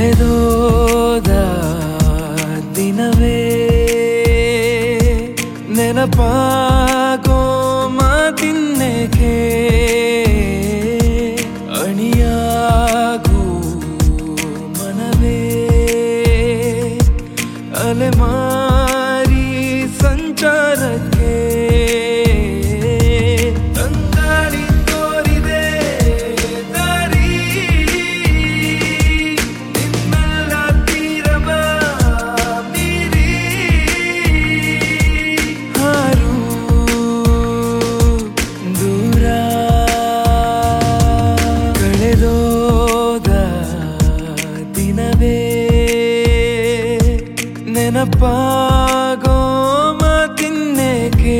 ಕಳೆದೋದ ದಿನವೇ ನೆನಪಾಗೋ ಮಾತಿನ್ನೆಗೆ ಅಣಿಯಾಗೂ ಮನವೇ ಅಲೆಮಾರಿ ಸಂಚಾರಕ್ಕೆ ತಂಗಾಳಿ ತೋರಿದೆ ದಾರಿ ನಿನ್ನೆಲ್ಲ ತೀರವ ಮೀರಿ ಹಾರು ದೂರ ಕಳೆದೋದ ದಿನವೇ ನೆನಪಾಗೋ ಮಾತಿನ್ನೇಕೆ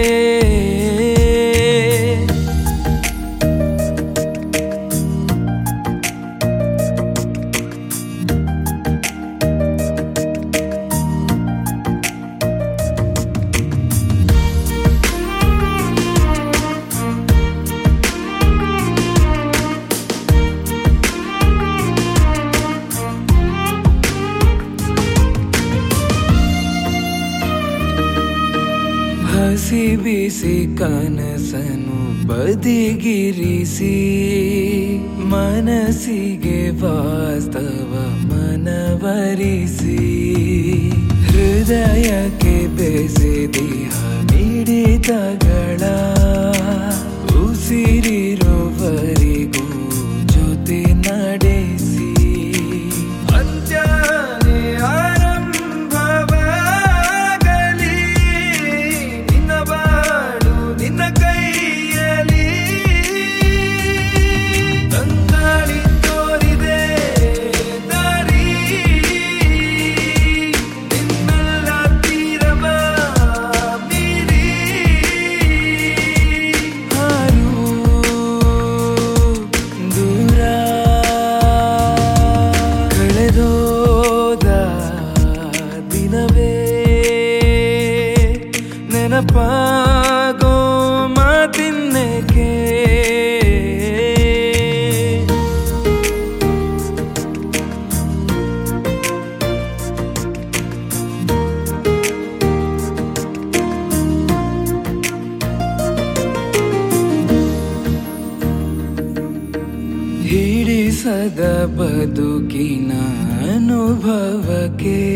ಹಸಿ ಬಿಸಿ ಕನಸನು ಬದಿಗಿರಿಸಿ ಮನಸ್ಸಿಗೆ ವಾಸ್ತವ ಮನವರಿಸಿ ಹೃದಯಕ್ಕೆ ಬೆಸೆದಿಹ ಮಿಡಿತಗಳ ಉಸಿರಿರುವವರೆಗೂ ಜೊತೆ ನಡೆಸಿ ಅಂತ್ಯನೇ ಆರಂಭವಾಗಲಿ ನಿನ್ನ ಬಾಳು ನಿನ್ನ ಕೈಯಲ್ಲಿ ತಂಗಾಳಿ ತೋರಿದೆ ದಾರಿ ನಿನ್ನೆಲ್ಲ ತೀರವ ಮೀರಿ ಹಾರು ದೂರ ಕಳೆದೋದ ದಿನವೇ ನೆನಪಾಗೋ ಮಾತಿನ್ನೇಕೆ ಹಿಡಿಸದ ಬದುಕಿನ ಅನುಭವಕ್ಕೆ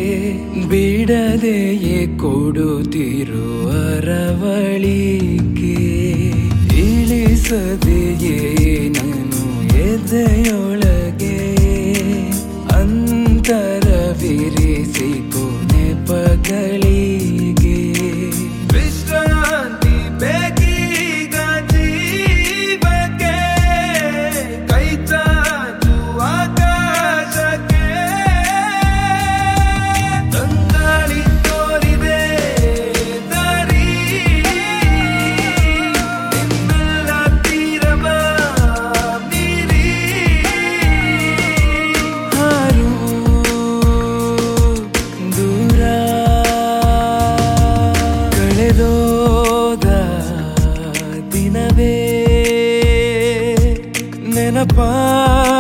ಬಿಡದೆಯೇ ಕೊಡುತ್ತಿರು ಅರವಳಿಕೆ ಇಳಿಸದೆಯೇ ನಾನು ಎದೆಯೊಳಗೆ ಅಂತರವಿರಿಸಿಕೊ ನೆಪಗಳಿಗೆ ವಿಶ್ರಾಂತಿ ಬೇಕೀಗ ಜೀವಕ್ಕೆ ಕೈ ಚಾಚು ಆಕಾಶಕ್ಕೆ ತಂಗಾಳಿ ತೋರಿದೆ ದಾರಿ ನಿನ್ನೆಲ್ಲ ತೀರವ ಮೀರಿ ಹಾರು ದೂರ ಕಳೆದೋದ ದಿನವೇ ನೆನಪಾ